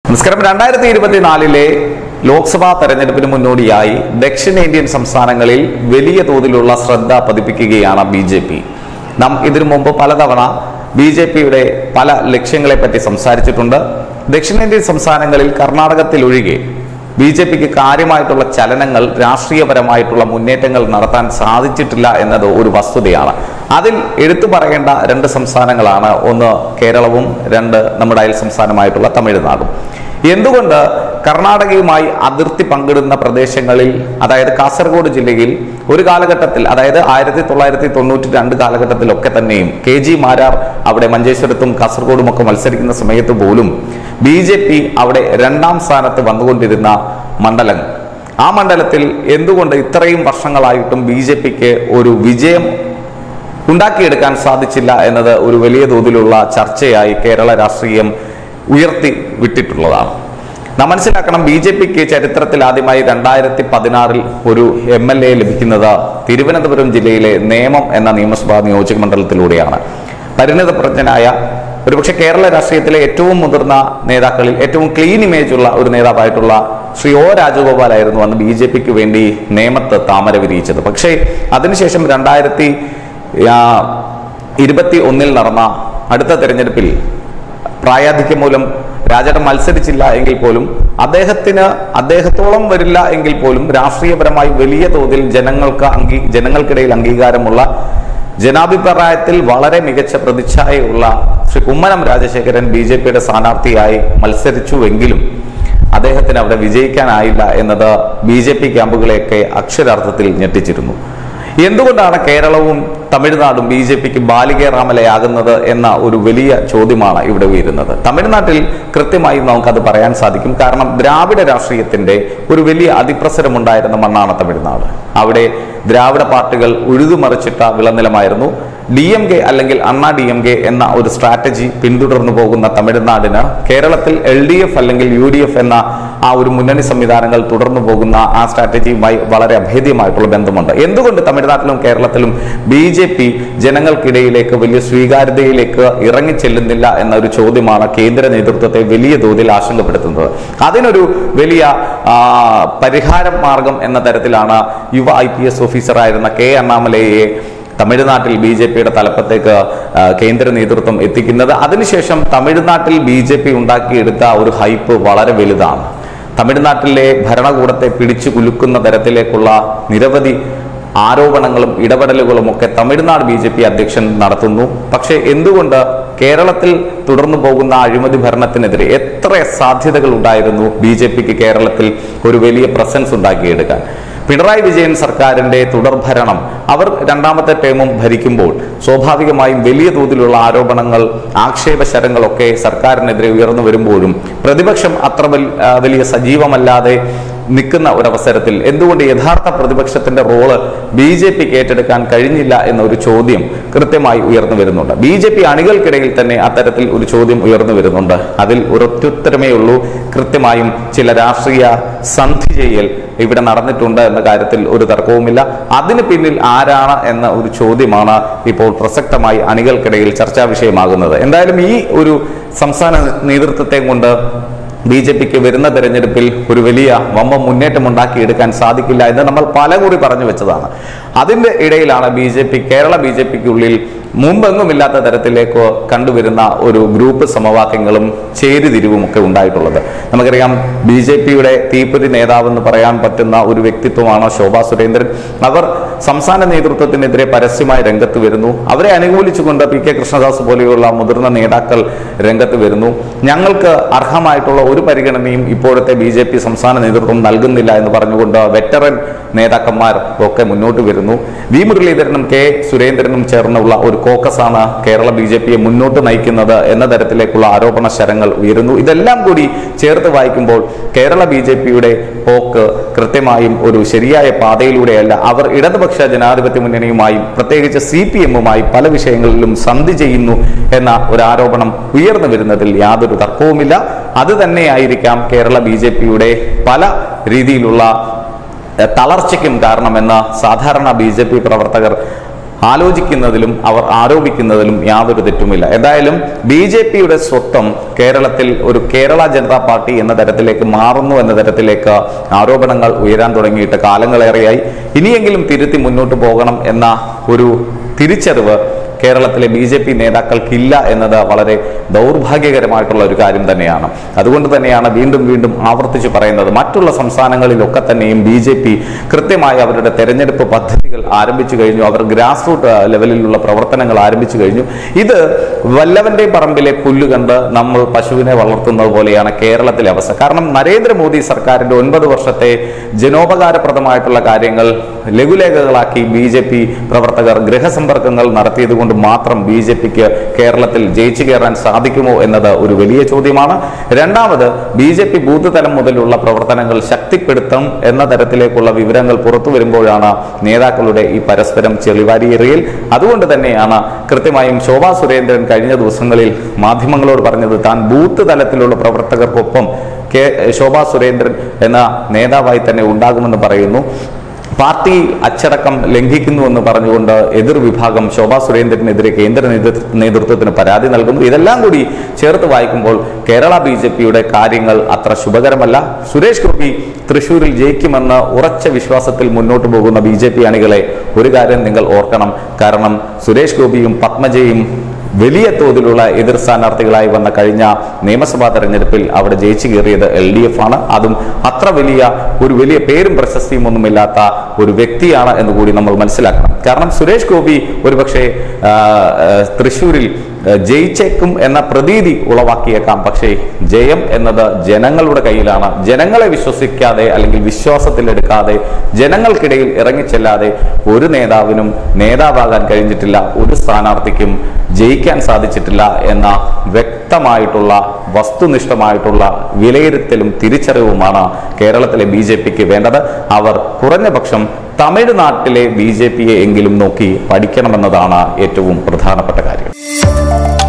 നമസ്കാരം രണ്ടായിരത്തി ഇരുപത്തിനാലിലെ ലോക്സഭാ തെരഞ്ഞെടുപ്പിന് മുന്നോടിയായി ദക്ഷിണേന്ത്യൻ സംസ്ഥാനങ്ങളിൽ വലിയ തോതിലുള്ള ശ്രദ്ധ പതിപ്പിക്കുകയാണ് ബി ജെ പി നാം ഇതിനു മുമ്പ് പലതവണ ബി ജെ പിയുടെ പല ലക്ഷ്യങ്ങളെ പറ്റി സംസാരിച്ചിട്ടുണ്ട് ദക്ഷിണേന്ത്യൻ സംസ്ഥാനങ്ങളിൽ കർണാടകത്തിൽ ഒഴികെ ബി ജെ പിക്ക് കാര്യമായിട്ടുള്ള ചലനങ്ങൾ രാഷ്ട്രീയപരമായിട്ടുള്ള മുന്നേറ്റങ്ങൾ നടത്താൻ സാധിച്ചിട്ടില്ല എന്നത് ഒരു വസ്തുതയാണ് അതിൽ എടുത്തു പറയേണ്ട രണ്ട് സംസ്ഥാനങ്ങളാണ് ഒന്ന് കേരളവും രണ്ട് നമ്മുടെ അയൽ സംസ്ഥാനമായിട്ടുള്ള തമിഴ്നാടും എന്തുകൊണ്ട് കർണാടകയുമായി അതിർത്തി പങ്കിടുന്ന പ്രദേശങ്ങളിൽ അതായത് കാസർഗോഡ് ജില്ലയിൽ ഒരു കാലഘട്ടത്തിൽ അതായത് ആയിരത്തി തൊള്ളായിരത്തി തൊണ്ണൂറ്റി രണ്ട് കാലഘട്ടത്തിലൊക്കെ തന്നെയും കെ ജി മാരാർ അവിടെ മഞ്ചേശ്വരത്തും കാസർഗോഡും ഒക്കെ മത്സരിക്കുന്ന സമയത്ത് പോലും ബി ജെ പി അവിടെ രണ്ടാം സ്ഥാനത്ത് വന്നുകൊണ്ടിരുന്ന മണ്ഡലങ്ങൾ ആ മണ്ഡലത്തിൽ എന്തുകൊണ്ട് ഇത്രയും വർഷങ്ങളായിട്ടും ബി ജെ പിക്ക് ഒരു വിജയം ഉണ്ടാക്കിയെടുക്കാൻ സാധിച്ചില്ല എന്നത് ഒരു വലിയ തോതിലുള്ള ചർച്ചയായി കേരള രാഷ്ട്രീയം ഉയർത്തി വിട്ടിട്ടുള്ളതാണ് നാം മനസ്സിലാക്കണം ബി ജെ പിക്ക് ചരിത്രത്തിൽ ആദ്യമായി രണ്ടായിരത്തി പതിനാറിൽ ഒരു എം എൽ എ ലഭിക്കുന്നത് തിരുവനന്തപുരം ജില്ലയിലെ നേമം എന്ന നിയമസഭാ നിയോജക മണ്ഡലത്തിലൂടെയാണ് പരിണിതപ്രജ്ഞനായ ഒരുപക്ഷെ കേരള രാഷ്ട്രീയത്തിലെ ഏറ്റവും മുതിർന്ന നേതാക്കളിൽ ഏറ്റവും ക്ലീൻ ഇമേജ് ഉള്ള ഒരു നേതാവായിട്ടുള്ള ശ്രീ ഒ രാജഗോപാലായിരുന്നു അന്ന് ബി ജെ പിക്ക് വേണ്ടി നേമത്ത് താമര വിരിയിച്ചത് പക്ഷേ അതിനുശേഷം രണ്ടായിരത്തി ഇരുപത്തി ഒന്നിൽ നടന്ന അടുത്ത തെരഞ്ഞെടുപ്പിൽ പ്രായാധിക്യം മൂലം രാജേട്ടൻ മത്സരിച്ചില്ല എങ്കിൽ പോലും അദ്ദേഹത്തിന് അദ്ദേഹത്തോളം വരില്ല എങ്കിൽ പോലും രാഷ്ട്രീയപരമായി വലിയ തോതിൽ ജനങ്ങൾക്ക് അംഗീ ജനങ്ങൾക്കിടയിൽ അംഗീകാരമുള്ള ജനാഭിപ്രായത്തിൽ വളരെ മികച്ച പ്രതിച്ഛായയുള്ള ശ്രീ കുമ്മനം രാജശേഖരൻ ബി ജെ പിയുടെ സ്ഥാനാർത്ഥിയായി മത്സരിച്ചുവെങ്കിലും അദ്ദേഹത്തിന് അവിടെ വിജയിക്കാനായില്ല എന്നത് ബി ജെ പി ക്യാമ്പുകളെയൊക്കെ അക്ഷരാർത്ഥത്തിൽ ഞെട്ടിച്ചിരുന്നു എന്തുകൊണ്ടാണ് കേരളവും തമിഴ്നാടും ബി ജെ പിക്ക് ബാലികേറാമലയാകുന്നത് എന്ന ഒരു വലിയ ചോദ്യമാണ് ഇവിടെ ഉയരുന്നത് തമിഴ്നാട്ടിൽ കൃത്യമായും നമുക്കത് പറയാൻ സാധിക്കും കാരണം ദ്രാവിഡ രാഷ്ട്രീയത്തിന്റെ ഒരു വലിയ അതിപ്രസരമുണ്ടായിരുന്ന മണ്ണാണ് തമിഴ്നാട് അവിടെ ദ്രാവിഡ പാർട്ടികൾ ഉഴുതുമറിച്ചിട്ട വിളനിലമായിരുന്നു ഡി എം കെ അല്ലെങ്കിൽ അണ്ണാ ഡി എം കെ എന്ന ഒരു സ്ട്രാറ്റജി പിന്തുടർന്നു പോകുന്ന തമിഴ്നാടിന് കേരളത്തിൽ എൽ ഡി എഫ് അല്ലെങ്കിൽ യു ഡി എഫ് എന്ന ആ ഒരു മുന്നണി സംവിധാനങ്ങൾ തുടർന്നു പോകുന്ന ആ സ്ട്രാറ്റജിയുമായി വളരെ അഭേദ്യമായിട്ടുള്ള ബന്ധമുണ്ട് എന്തുകൊണ്ട് തമിഴ്നാട്ടിലും കേരളത്തിലും ബി ജെ പി ജനങ്ങൾക്കിടയിലേക്ക് വലിയ സ്വീകാര്യതയിലേക്ക് ഇറങ്ങിച്ചെല്ലുന്നില്ല എന്ന ഒരു ചോദ്യമാണ് കേന്ദ്ര നേതൃത്വത്തെ വലിയ തോതിൽ ആശങ്കപ്പെടുത്തുന്നത് അതിനൊരു വലിയ ആ, പരിഹാര മാർഗം എന്ന തരത്തിലാണ് യുവ ഐ പി എസ് ഓഫീസറായിരുന്ന കെ അണ്ണാമലയെ തമിഴ്നാട്ടിൽ ബി ജെ പിയുടെ തലപ്പത്തേക്ക് ആ, കേന്ദ്ര നേതൃത്വം എത്തിക്കുന്നത് അതിനുശേഷം തമിഴ്നാട്ടിൽ ബി ജെ പി ഉണ്ടാക്കിയെടുത്ത ഒരു ഹൈപ്പ് വളരെ വലുതാണ് തമിഴ്നാട്ടിലെ ഭരണകൂടത്തെ പിടിച്ചു കുലുക്കുന്ന തരത്തിലേക്കുള്ള നിരവധി ആരോപണങ്ങളും ഇടപെടലുകളും ഒക്കെ തമിഴ്നാട് ബി ജെ പി അധ്യക്ഷൻ നടത്തുന്നു പക്ഷേ എന്തുകൊണ്ട് കേരളത്തിൽ തുടർന്നു പോകുന്ന അഴിമതി ഭരണത്തിനെതിരെ എത്ര സാധ്യതകൾ ഉണ്ടായിരുന്നു ബി ജെ പിക്ക് കേരളത്തിൽ ഒരു വലിയ പ്രസൻസ് ഉണ്ടാക്കിയെടുക്കാൻ പിണറായി വിജയൻ സർക്കാരിന്റെ തുടർഭരണം അവർ രണ്ടാമത്തെ ടേമും ഭരിക്കുമ്പോൾ സ്വാഭാവികമായും വലിയ തോതിലുള്ള ആരോപണങ്ങൾ ആക്ഷേപശരങ്ങളൊക്കെ സർക്കാരിനെതിരെ ഉയർന്നു വരുമ്പോഴും പ്രതിപക്ഷം അത്ര വൽ- ആ, വലിയ സജീവമല്ലാതെ നിൽക്കുന്ന ഒരവസരത്തിൽ എന്തുകൊണ്ട് യഥാർത്ഥ പ്രതിപക്ഷത്തിന്റെ റോള് ബി ജെ പിക്ക് ഏറ്റെടുക്കാൻ കഴിഞ്ഞില്ല എന്ന ഒരു ചോദ്യം കൃത്യമായി ഉയർന്നു വരുന്നുണ്ട് ബി ജെ പി അണികൾക്കിടയിൽ തന്നെ അത്തരത്തിൽ ഒരു ചോദ്യം ഉയർന്നു വരുന്നുണ്ട് അതിൽ ഒരൊറ്റുത്തരമേ ഉള്ളൂ കൃത്യമായും ചില രാഷ്ട്രീയ സന്ധി ചെയ്യൽ ഇവിടെ നടന്നിട്ടുണ്ട് എന്ന കാര്യത്തിൽ ഒരു തർക്കവുമില്ല അതിന് പിന്നിൽ ആരാണ് എന്ന ഒരു ചോദ്യമാണ് ഇപ്പോൾ പ്രസക്തമായി അണികൾക്കിടയിൽ ചർച്ചാ വിഷയമാകുന്നത് എന്തായാലും ഈ ഒരു സംസ്ഥാന നേതൃത്വത്തെ കൊണ്ട് ബി ജെ പിക്ക് വരുന്ന തെരഞ്ഞെടുപ്പിൽ ഒരു വലിയ വമ്പ മുന്നേറ്റം ഉണ്ടാക്കിയെടുക്കാൻ സാധിക്കില്ല എന്ന് നമ്മൾ പലകുറി പറഞ്ഞു വെച്ചതാണ് അതിന്റെ ഇടയിലാണ് B J P Kerala B J പിക്കുള്ളിൽ മുമ്പെങ്ങുമില്ലാത്ത തരത്തിലേക്ക് കണ്ടുവരുന്ന ഒരു ഗ്രൂപ്പ് സമവാക്യങ്ങളും ചേരിതിരിവും ഒക്കെ ഉണ്ടായിട്ടുള്ളത് നമുക്കറിയാം ബി ജെ പിയുടെ തീപ്പൊരി നേതാവെന്ന് പറയാൻ പറ്റുന്ന ഒരു വ്യക്തിത്വമാണ് ശോഭാ സുരേന്ദ്രൻ അവർ സംസ്ഥാന നേതൃത്വത്തിനെതിരെ പരസ്യമായി രംഗത്ത് വരുന്നു അവരെ അനുകൂലിച്ചുകൊണ്ട് പി കെ കൃഷ്ണദാസ് പോലെയുള്ള മുതിർന്ന നേതാക്കൾ രംഗത്ത് വരുന്നു ഞങ്ങൾക്ക് അർഹമായിട്ടുള്ള ഒരു പരിഗണനയും ഇപ്പോഴത്തെ ബി ജെ പി സംസ്ഥാന നേതൃത്വം നൽകുന്നില്ല എന്ന് പറഞ്ഞുകൊണ്ട് വെറ്ററൻ നേതാക്കന്മാർ ഒക്കെ മുന്നോട്ട് വരുന്നു വി മുരളീധരനും കെ സുരേന്ദ്രനും ചേർന്നുള്ള ഒരു കോക്കസാണ് കേരള ബി ജെ പിയെ മുന്നോട്ട് നയിക്കുന്നത് എന്ന തരത്തിലേക്കുള്ള ആരോപണ ശരങ്ങൾ ഉയരുന്നു ഇതെല്ലാം കൂടി ചേർത്ത് വായിക്കുമ്പോൾ കേരള ബി ജെ പിയുടെ പോക്ക് കൃത്യമായും ഒരു ശരിയായ പാതയിലൂടെയല്ല അവർ ഇടതുപക്ഷ ജനാധിപത്യ മുന്നണിയുമായും പ്രത്യേകിച്ച് സി പി എമ്മുമായി പല വിഷയങ്ങളിലും സന്ധി ചെയ്യുന്നു എന്ന ഒരു ആരോപണം ഉയർന്നു വരുന്നതിൽ യാതൊരു തർക്കവുമില്ല അത് തന്നെയായിരിക്കാം കേരള ബി ജെ പിയുടെ പല രീതിയിലുള്ള എഹ്, തളർച്ചയ്ക്കും കാരണമെന്ന് സാധാരണ ബി ജെ പി പ്രവർത്തകർ ആലോചിക്കുന്നതിലും അവർ ആരോപിക്കുന്നതിലും യാതൊരു തെറ്റുമില്ല എന്തായാലും ബി ജെ പിയുടെ സ്വത്വം കേരളത്തിൽ ഒരു കേരള ജനതാ പാർട്ടി എന്ന തരത്തിലേക്ക് മാറുന്നു എന്ന തരത്തിലേക്ക് ആരോപണങ്ങൾ ഉയരാൻ തുടങ്ങിയിട്ട് കാലങ്ങളേറെയായി ഇനിയെങ്കിലും തിരുത്തി മുന്നോട്ട് പോകണം എന്ന ഒരു തിരിച്ചറിവ് കേരളത്തിലെ ബി ജെ പി നേതാക്കൾക്കില്ല എന്നത് വളരെ ദൗർഭാഗ്യകരമായിട്ടുള്ള ഒരു കാര്യം തന്നെയാണ് അതുകൊണ്ട് തന്നെയാണ് വീണ്ടും വീണ്ടും ആവർത്തിച്ച് പറയുന്നത് മറ്റുള്ള സംസ്ഥാനങ്ങളിലൊക്കെ തന്നെയും ബി ജെ പി കൃത്യമായി അവരുടെ തെരഞ്ഞെടുപ്പ് പദ്ധതികൾ ആരംഭിച്ചു കഴിഞ്ഞു അവർ ഗ്രാസ് റൂട്ട് ലെവലിലുള്ള പ്രവർത്തനങ്ങൾ ആരംഭിച്ചു കഴിഞ്ഞു ഇത് വല്ലവന്റെ പറമ്പിലെ പുല്ല് കണ്ട് നമ്മൾ പശുവിനെ വളർത്തുന്നത് പോലെയാണ് കേരളത്തിലെ അവസ്ഥ കാരണം നരേന്ദ്രമോദി സർക്കാരിന്റെ ഒൻപത് വർഷത്തെ ജനോപകാരപ്രദമായിട്ടുള്ള കാര്യങ്ങൾ ലഘുലേഖകളാക്കി ബി ജെ പി പ്രവർത്തകർ ഗൃഹസമ്പർക്കങ്ങൾ നടത്തിയത് കൊണ്ട് മാത്രം ബി ജെ പിക്ക് കേരളത്തിൽ ജയിച്ചു കയറാൻ സാധിക്കുമോ എന്നത് ഒരു വലിയ ചോദ്യമാണ് രണ്ടാമത് ബി ജെ പി ബൂത്ത് തലം മുതലുള്ള പ്രവർത്തനങ്ങൾ ശക്തിപ്പെടുത്തും എന്ന തരത്തിലേക്കുള്ള വിവരങ്ങൾ പുറത്തു വരുമ്പോഴാണ് നേതാക്കളുടെ ഈ പരസ്പരം ചെളിവാരിയേറിയൽ അതുകൊണ്ട് തന്നെയാണ് കൃത്യമായും ശോഭാ സുരേന്ദ്രൻ കഴിഞ്ഞ ദിവസങ്ങളിൽ മാധ്യമങ്ങളോട് പറഞ്ഞത് താൻ ബൂത്ത് തലത്തിലുള്ള പ്രവർത്തകർക്കൊപ്പം കെ ശോഭാ സുരേന്ദ്രൻ എന്ന നേതാവായി തന്നെ ഉണ്ടാകുമെന്ന് പറയുന്നു പാർട്ടി അച്ചടക്കം ലംഘിക്കുന്നുവെന്ന് പറഞ്ഞുകൊണ്ട് എതിർ വിഭാഗം ശോഭാ സുരേന്ദ്രനെതിരെ കേന്ദ്ര നേതൃ- നേതൃത്വത്തിന് പരാതി നൽകുന്നു ഇതെല്ലാം കൂടി ചേർത്ത് വായിക്കുമ്പോൾ കേരള ബി ജെ പിയുടെ കാര്യങ്ങൾ അത്ര ശുഭകരമല്ല സുരേഷ് ഗോപി തൃശൂരിൽ ജയിക്കുമെന്ന് ഉറച്ച വിശ്വാസത്തിൽ മുന്നോട്ട് പോകുന്ന ബി ജെ പി അണികളെ ഒരു കാര്യം നിങ്ങൾ ഓർക്കണം കാരണം സുരേഷ് ഗോപിയും പത്മജയും വലിയ തോതിലുള്ള എതിർ സ്ഥാനാർത്ഥികളായി വന്ന കഴിഞ്ഞ നിയമസഭാ തെരഞ്ഞെടുപ്പിൽ അവിടെ ജയിച്ചു കയറിയത് എൽ ഡി എഫ് ആണ് അതും അത്ര വലിയ ഒരു വലിയ പേരും പ്രശസ്തിയും ഒന്നുമില്ലാത്ത ഒരു വ്യക്തിയാണ് എന്ന് കൂടി നമ്മൾ മനസ്സിലാക്കണം കാരണം സുരേഷ് ഗോപി ഒരുപക്ഷെ ആ, ആ, തൃശ്ശൂരിൽ ആ, ജയിച്ചേക്കും എന്ന പ്രതീതി ഉളവാക്കിയേക്കാം പക്ഷേ ജയം എന്നത് ജനങ്ങളുടെ കയ്യിലാണ് ജനങ്ങളെ വിശ്വസിക്കാതെ അല്ലെങ്കിൽ വിശ്വാസത്തിലെടുക്കാതെ ജനങ്ങൾക്കിടയിൽ ഇറങ്ങിച്ചെല്ലാതെ ഒരു നേതാവിനും നേതാവാകാൻ കഴിഞ്ഞിട്ടില്ല ഒരു സ്ഥാനാർത്ഥിക്കും ജയിക്കാൻ സാധിച്ചിട്ടില്ല എന്ന വ്യക്തമായിട്ടുള്ള വസ്തുനിഷ്ഠമായിട്ടുള്ള വിലയിരുത്തലും തിരിച്ചറിവുമാണ് കേരളത്തിലെ ബി ജെ പിക്ക് വേണ്ടത് അവർ കുറഞ്ഞ പക്ഷം തമിഴ്നാട്ടിലെ ബി ജെ പിയെ എങ്കിലും നോക്കി പഠിക്കണമെന്നതാണ് ഏറ്റവും പ്രധാനപ്പെട്ട കാര്യം